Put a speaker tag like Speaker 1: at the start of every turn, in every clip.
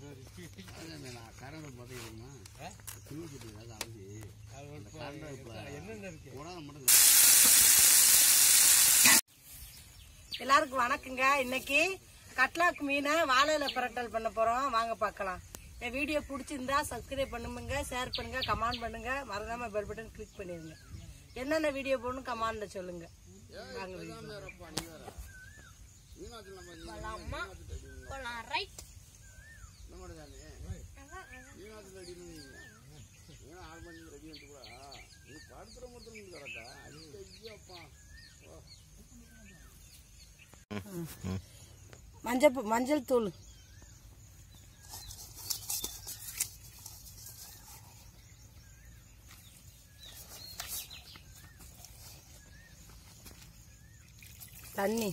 Speaker 1: அதான் நான் கரண்ட் பார்த்தீங்கன்னா சிவச்சுட்டு ஏதாவது அரைச்சி கரண்ட் இப்போ
Speaker 2: என்னென்ன இருக்கு
Speaker 1: கூடாது மட்டும்
Speaker 3: எல்லாருக்கும் வணக்கங்க இன்னைக்கு கட்லாக் மீனை வாழையில பிரட்டல் பண்ண போறோம் வாங்க பார்க்கலாம் இந்த வீடியோ பிடிச்சிருந்தா சப்ஸ்கிரைப் பண்ணுங்க ஷேர் பண்ணுங்க கமெண்ட் பண்ணுங்க மறக்காம பெல் பட்டன் கிளிக் பண்ணிருங்க என்னென்ன வீடியோ போடணும் கமெண்ட்ல சொல்லுங்க வாங்க video. மஞ்சள் பு- மஞ்சள் தூள் தண்ணி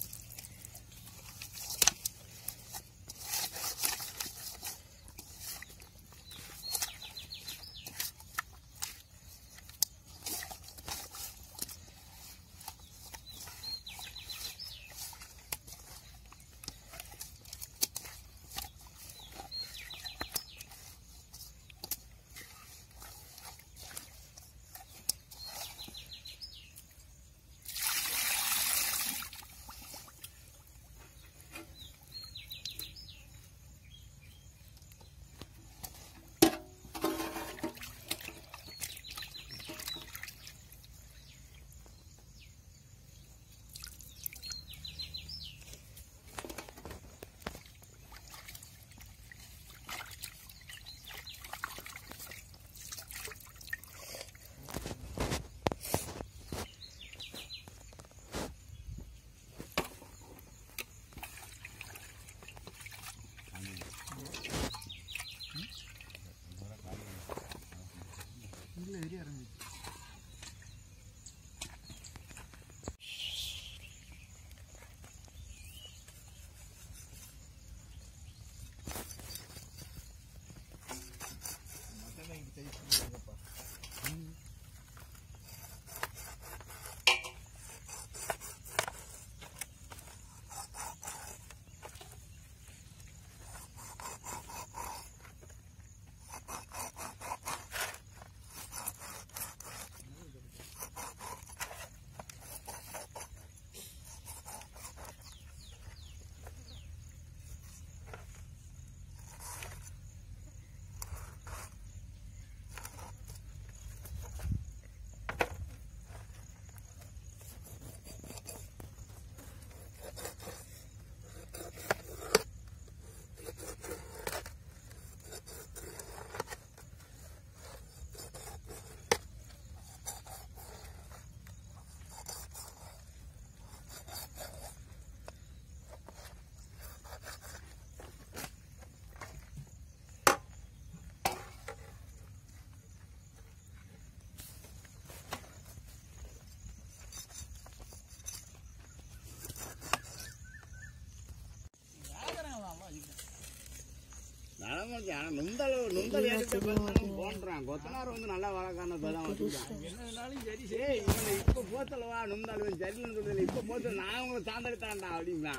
Speaker 1: நடமாச்சு ஆனால் நுந்தளவு நுந்தல் எடுத்து போன்றான் கொத்தனார் வந்து நல்லா வளர்க்கான இப்போதான் வச்சுருக்கான்
Speaker 2: என்னன்னாலும் சரி
Speaker 1: ஏய் இவனை இப்போ போத்தலவா நுந்தாளுவன் சரியில்லைன்னு சொல்லுதில்ல இப்போ போத்தல நான் உங்களை சாந்தடித்தான்டா அப்படின்னா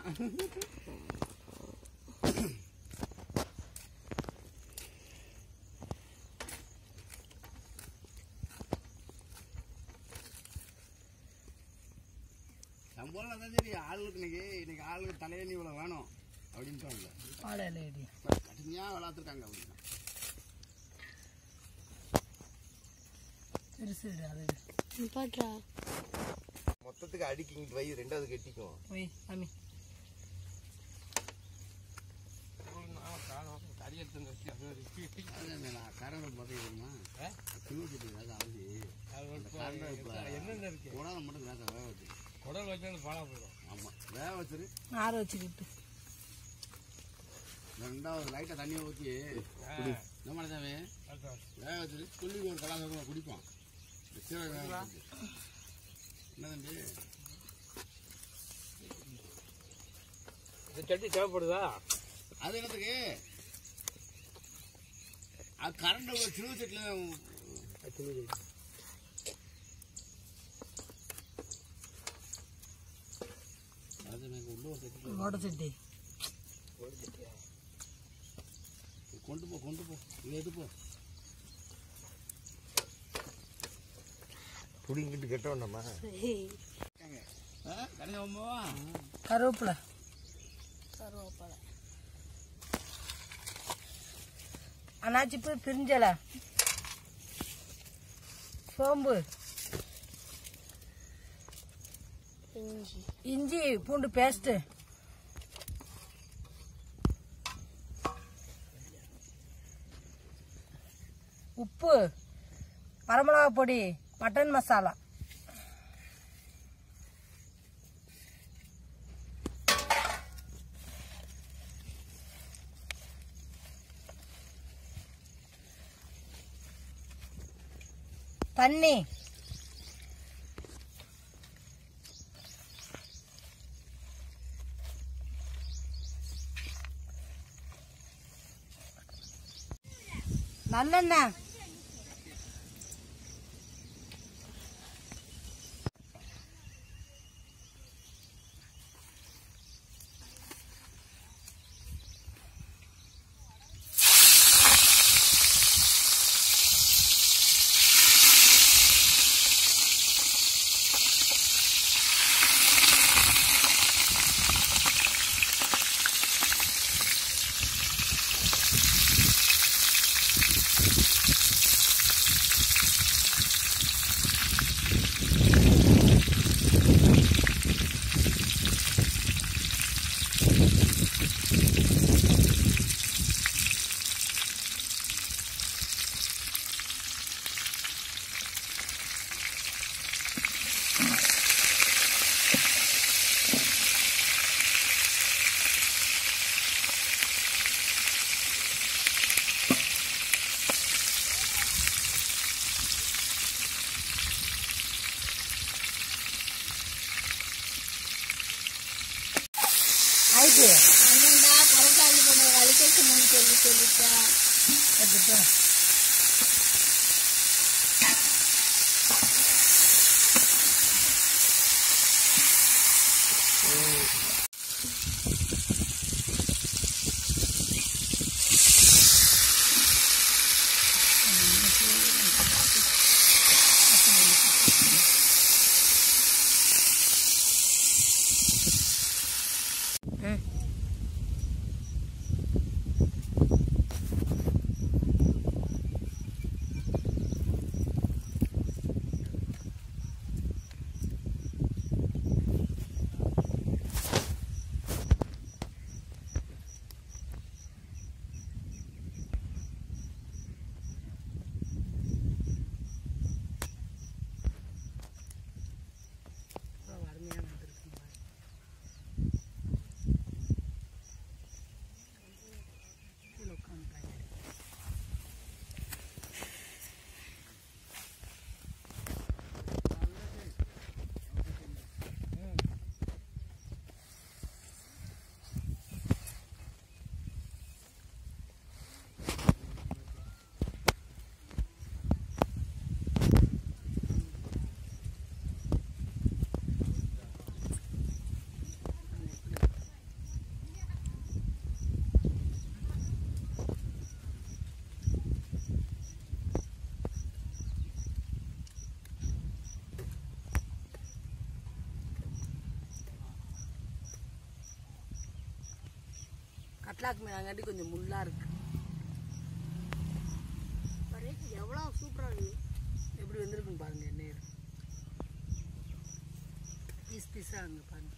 Speaker 1: சம்பளம் தான் சரி ஆளுக்கு இன்னைக்கு இன்னைக்கு ஆளுக்கு தலையணி இவ்வளோ வேணும் அப்படின்ட்டு
Speaker 3: வாழையில இடி
Speaker 1: கடுமையாக வளர்த்துருக்காங்க அப்படின்னா
Speaker 3: பெருசு இடு, அது இடு.
Speaker 4: மொத்தத்துக்கு அடிக்கிங்கிட்டு வை ரெண்டாவது கெட்டிக்கும்
Speaker 3: போய் சாமி
Speaker 2: காணும் கறி எடுத்து வந்து வச்சு அது இருக்கு.
Speaker 1: அதான் நான் கரண்ட் பார்த்தீங்கன்னா சிவச்சுட்டு ஏதாவது அரைச்சி
Speaker 2: அது வந்து
Speaker 1: கரண்ட் இப்போ
Speaker 2: என்னென்ன இருக்கு
Speaker 1: கூடாது மட்டும் வேக வேக வச்சு
Speaker 2: குடல் வச்சாலும் பாலா போயிடும்
Speaker 1: ஆமாம் வேக வச்சிரு
Speaker 3: ஆற வச்சுக்கிட்டு
Speaker 1: ரெண்டாவது லைட்டாக தண்ணியை ஊற்றி என்ன பண்ணதாவே வேக வச்சிரு துள்ளி ஒரு கலாச்சாரம் குடிப்போம் இந்த சீரகம் வேக வச்சு. என்ன தம்பி
Speaker 2: இந்த சட்டி தேவைப்படுதா
Speaker 1: அது என்னத்துக்கு அது கரண்ட் ஒரு சிலுவை செட்டில் அது எனக்கு உள்ள ஒரு செட்டு
Speaker 3: ஓட்ட சட்டி
Speaker 1: கொண்டு போ கொண்டு போ இதை எடுத்து போ
Speaker 4: புடிங்கிட்டு கெட்ட வேண்டாமா
Speaker 1: ஆ கடையாமோ
Speaker 3: கருவேப்பிலை
Speaker 5: கருவேப்பிலை
Speaker 3: அனாச்சிப்பு பிரிஞ்சலை சோம்பு
Speaker 5: இஞ்சி
Speaker 3: இஞ்சி பூண்டு பேஸ்ட்டு உப்பு வரமிளகா பொடி மட்டன் மசாலா தண்ணி நல்லெண்ணெய் ஆயிட்டு
Speaker 5: அண்ணன்டா கரக்காளி பண்ண வலிக்கணும்னு சொல்லி சொல்லிட்டேன்
Speaker 3: எடுத்துட்டு கட்லாக்கு மீனாங்காட்டி கொஞ்சம் முள்ளா இருக்கு
Speaker 5: எவ்வளோ சூப்பராக இருக்கு
Speaker 3: எப்படி வந்திருக்குன்னு பாருங்க எண்ணெய் பீஸ் பீஸா அங்க பாருங்க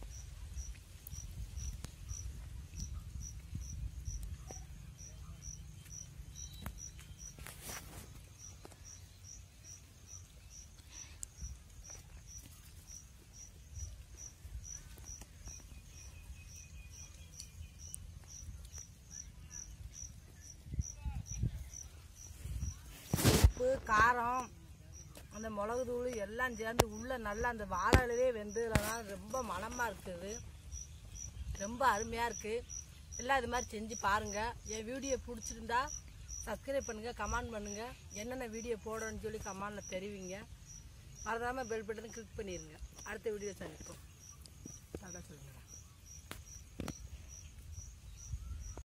Speaker 3: உப்பு காரம் அந்த மிளகு தூள் எல்லாம் சேர்ந்து உள்ள நல்லா அந்த வாழை இலையிலே வெந்ததுலதான் ரொம்ப மணமா இருக்குது ரொம்ப அருமையா இருக்கு எல்லாம் இது மாதிரி செஞ்சு பாருங்க என் வீடியோ பிடிச்சிருந்தா சப்ஸ்கிரைப் பண்ணுங்க கமெண்ட் பண்ணுங்க என்னென்ன வீடியோ போடணும்னு சொல்லி கமெண்ட்ல தெரிவிங்க மறக்காம பெல் பட்டனை கிளிக் பண்ணிடுங்க அடுத்த வீடியோ சந்திப்போம்